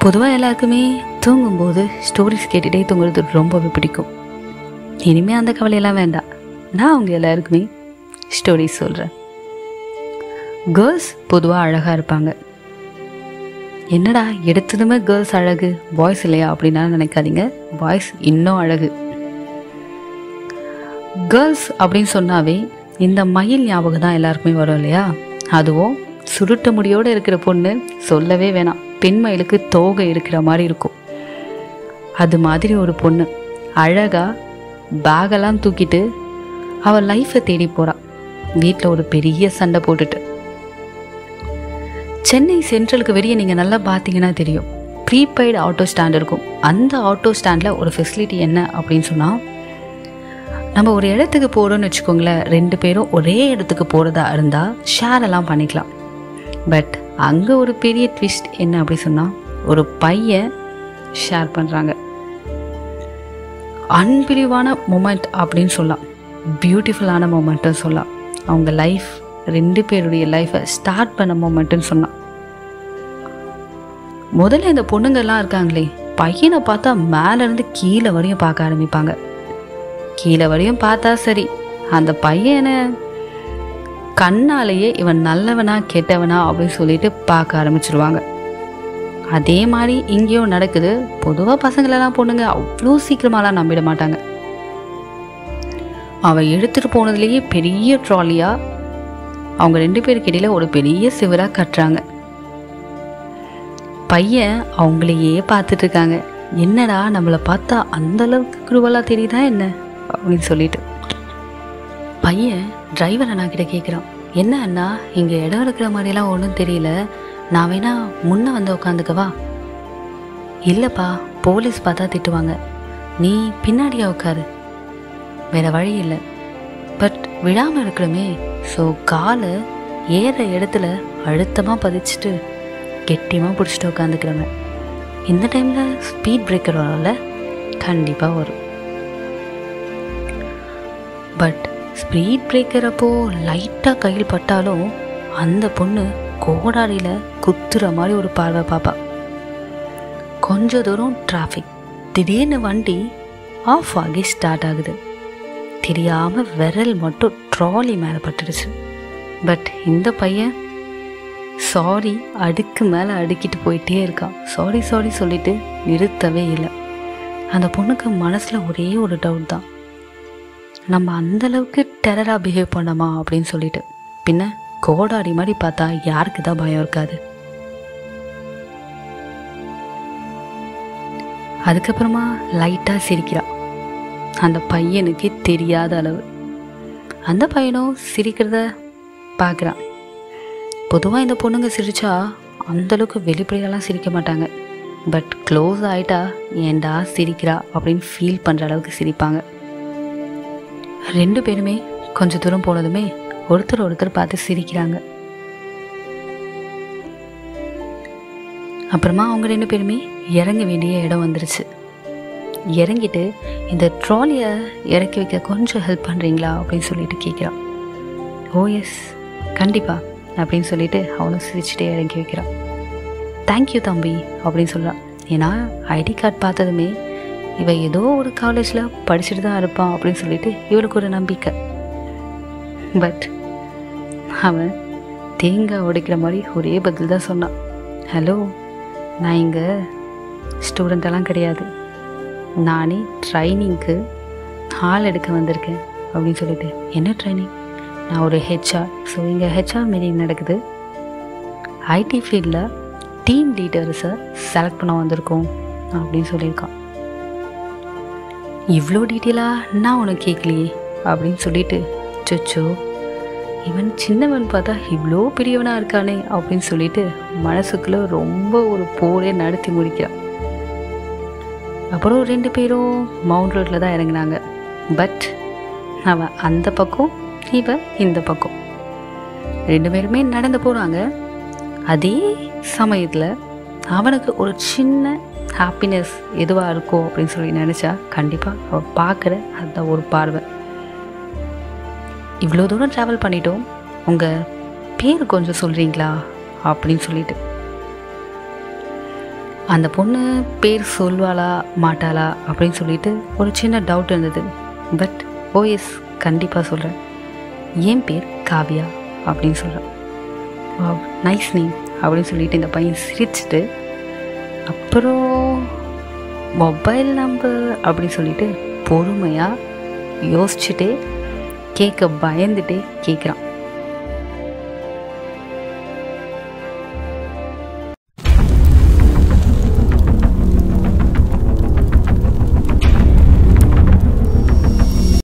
பொதுவாக எல்லாருக்குமே தூங்கும்போது ஸ்டோரிஸ் கேட்டுகிட்டே தூங்குறது ரொம்பவே பிடிக்கும் இனிமேல் அந்த கவலையெல்லாம் வேண்டாம் நான் அவங்க எல்லாருக்குமே ஸ்டோரிஸ் சொல்கிறேன் கேர்ள்ஸ் பொதுவாக அழகாக இருப்பாங்க என்னடா எடுத்ததுமே கேர்ள்ஸ் அழகு பாய்ஸ் இல்லையா அப்படின்னா நினைக்காதீங்க பாய்ஸ் இன்னும் அழகு கேர்ள்ஸ் அப்படின்னு சொன்னாவே இந்த மயில் ஞாபகம் தான் எல்லாருக்குமே வரும் இல்லையா அதுவும் சுருட்ட முடியோடு இருக்கிற பொண்ணு சொல்லவே வேணாம் பெண் மயிலுக்கு தோகை இருக்கிற மாதிரி இருக்கும் அது மாதிரி ஒரு பொண்ணு அழகா பேகெல்லாம் தூக்கிட்டு அவள் லைஃப்பை தேடி போறா வீட்டில் ஒரு பெரிய சண்டை போட்டுட்டு சென்னை சென்ட்ரலுக்கு வெளியே நீங்கள் நல்லா பார்த்தீங்கன்னா தெரியும் ப்ரீபெய்டு ஆட்டோ ஸ்டாண்ட் இருக்கும் அந்த ஆட்டோ ஸ்டாண்டில் ஒரு ஃபெசிலிட்டி என்ன அப்படின்னு சொன்னால் நம்ம ஒரு இடத்துக்கு போகிறோம்னு வச்சுக்கோங்களேன் ரெண்டு பேரும் ஒரே இடத்துக்கு போகிறதா இருந்தால் ஷேர் எல்லாம் பண்ணிக்கலாம் பட் அங்கே ஒரு பெரிய ட்விஸ்ட் என்ன அப்படி சொன்னால் ஒரு பையன் ஷேர் பண்ணுறாங்க அன்பிரிவான மூமெண்ட் அப்படின்னு சொல்லலாம் பியூட்டிஃபுல்லான மூமெண்ட்டும் சொல்லலாம் அவங்க லைஃப் ரெண்டு பேருடைய லைஃப்பை ஸ்டார்ட் பண்ண மூமெண்ட்டுன்னு சொன்னான் முதல்ல இந்த பொண்ணுங்கெல்லாம் இருக்காங்களே பையனை பார்த்தா மேலேருந்து கீழே வரையும் பார்க்க ஆரம்பிப்பாங்க கீழே வரையும் பார்த்தா சரி அந்த பையனை கண்ணாலேயே இவன் நல்லவனா கெட்டவனா அப்படின்னு சொல்லிட்டு பார்க்க ஆரம்பிச்சிருவாங்க அதே மாதிரி இங்கேயும் நடக்குது பொதுவாக பசங்களெல்லாம் பொண்ணுங்க அவ்வளோ சீக்கிரமாலாம் நம்பிட மாட்டாங்க அவன் எடுத்துட்டு போனதுலேயே பெரிய ட்ராலியா அவங்க ரெண்டு பேருக்கு இடையில ஒரு பெரிய சிவரா கட்டுறாங்க பையன் அவங்களையே பார்த்துட்டு இருக்காங்க என்னடா நம்மளை பார்த்தா அந்த அளவுக்கு குருவலா தெரியுதா என்ன அப்படின்னு சொல்லிட்டு பையன் டிரைவர் அண்ணா கிட்ட கேட்குறான் என்ன அண்ணா இங்கே இடம் இருக்கிற மாதிரியெல்லாம் ஒன்றும் தெரியல நான் வேணா முன்ன வந்து உட்காந்துக்கவா இல்லைப்பா போலீஸ் பார்த்தா திட்டுவாங்க நீ பின்னாடியா உட்காரு வேற வழி இல்லை பட் விழாமல் இருக்கணுமே ஸோ காலை ஏற இடத்துல அழுத்தமாக பதிச்சுட்டு கெட்டியமாக பிடிச்சிட்டு உட்காந்துக்கிறவன் இந்த டைமில் ஸ்பீட் பிரேக்கர் வரும்ல கண்டிப்பாக வரும் பட் ஸ்பீட் பிரேக்கர் அப்போ லைட்டாக கையில் பட்டாலும் அந்த பொண்ணு கோடாரியில் குத்துற மாதிரி ஒரு பார்வை பாப்பா கொஞ்ச தூரம் டிராஃபிக் திடீர்னு வண்டி ஆஃப் ஆகி ஸ்டார்ட் ஆகுது தெரியாமல் விரல் மட்டும் ட்ராலி மேலே பட்டுடுச்சு பட் இந்த பையன் சாரி அடுக்கு மேலே அடுக்கிட்டு போயிட்டே இருக்கான் சாரி சாரி சொல்லிட்டு நிறுத்தவே இல்லை அந்த பொண்ணுக்கு மனசில் ஒரே ஒரு டவுட் தான் நம்ம அந்த அளவுக்கு டெரராக பிஹேவ் பண்ணோமா அப்படின்னு சொல்லிட்டு பின்ன கோடாரி மாதிரி பார்த்தா யாருக்கு தான் பயம் இருக்காது அதுக்கப்புறமா லைட்டாக சிரிக்கிறான் அந்த பையனுக்கு தெரியாத அளவு அந்த பையனும் சிரிக்கிறத பார்க்குறான் பொதுவாக இந்த பொண்ணுங்க சிரிச்சா அந்தளவுக்கு வெளிப்படையெல்லாம் சிரிக்க மாட்டாங்க பட் க்ளோஸ் ஆகிட்டா ஏண்டா சிரிக்கிறா அப்படின்னு ஃபீல் பண்ணுற அளவுக்கு சிரிப்பாங்க ரெண்டு பேருமே கொஞ்ச தூரம் போனதுமே ஒருத்தர் ஒருத்தர் பார்த்து சிரிக்கிறாங்க அப்புறமா அவங்க ரெண்டு பேருமே இறங்க வேண்டிய இடம் வந்துருச்சு இறங்கிட்டு இந்த ட்ராலியை இறக்கி வைக்க கொஞ்சம் ஹெல்ப் பண்ணுறீங்களா அப்படின்னு சொல்லிட்டு கேட்குறான் ஓ எஸ் கண்டிப்பா அப்படின்னு சொல்லிட்டு அவனும் சிரிச்சுட்டே இறங்கி வைக்கிறான் தேங்க்யூ தம்பி அப்படின்னு சொல்கிறான் ஏன்னா ஐடி கார்டு பார்த்ததுமே இவ ஏதோ ஒரு காலேஜில் படிச்சுட்டு தான் இருப்பான் அப்படின்னு சொல்லிட்டு இவளுக்கு ஒரு நம்பிக்கை பட் அவன் தேங்காய் உடைக்கிற மாதிரி ஒரே பதில் தான் சொன்னான் ஹலோ நான் இங்கே ஸ்டூடெண்டெல்லாம் கிடையாது நானே ட்ரைனிங்க்கு ஹால் எடுக்க வந்திருக்கேன் அப்படின்னு சொல்லிட்டு என்ன ட்ரைனிங் நான் ஒரு ஹெச்ஆர் ஸோ இங்கே ஹெச்ஆர் மீட்டிங் நடக்குது ஐடி ஃபீல்டில் டீம் லீடர்ஸை செலக்ட் பண்ண வந்திருக்கோம் அப்படின்னு சொல்லியிருக்கான் இவ்வளோ டீட்டெயிலாக நான் உனக்கு கேட்கலையே அப்படின்னு சொல்லிட்டு சொச்சோ இவன் சின்னவன் பார்த்தா இவ்வளோ பெரியவனாக இருக்கானே அப்படின்னு சொல்லிட்டு மனசுக்குள்ளே ரொம்ப ஒரு போரே நடத்தி முடிக்கிறான் அப்புறம் ரெண்டு பேரும் மவுண்ட் ரோட்டில் தான் இறங்கினாங்க பட் அவன் அந்த பக்கம் இவன் இந்த பக்கம் ரெண்டு பேருமே நடந்து போகிறாங்க அதே சமயத்தில் அவனுக்கு ஒரு சின்ன ஹாப்பினஸ் எதுவாக இருக்கும் அப்படின்னு சொல்லி நினச்சா கண்டிப்பாக அவள் பார்க்குற அந்த ஒரு பார்வை இவ்வளோ தூரம் ட்ராவல் பண்ணிட்டோம் உங்கள் பேர் கொஞ்சம் சொல்கிறீங்களா அப்படின்னு சொல்லிட்டு அந்த பொண்ணு பேர் சொல்வாளா மாட்டாளா அப்படின்னு சொல்லிட்டு ஒரு சின்ன டவுட் இருந்தது பட் ஓஎஸ் கண்டிப்பாக சொல்கிறேன் என் பேர் காவியா அப்படின்னு சொல்கிறேன் வாவ் நைஸ் நேம் அப்படின்னு சொல்லிட்டு இந்த பையன் சிரிச்சிட்டு அப்புறம் மொபைல் நம்பர் அப்படின்னு சொல்லிட்டு பொறுமையாக யோசிச்சுட்டே கேட்க பயந்துட்டே கேட்குறான்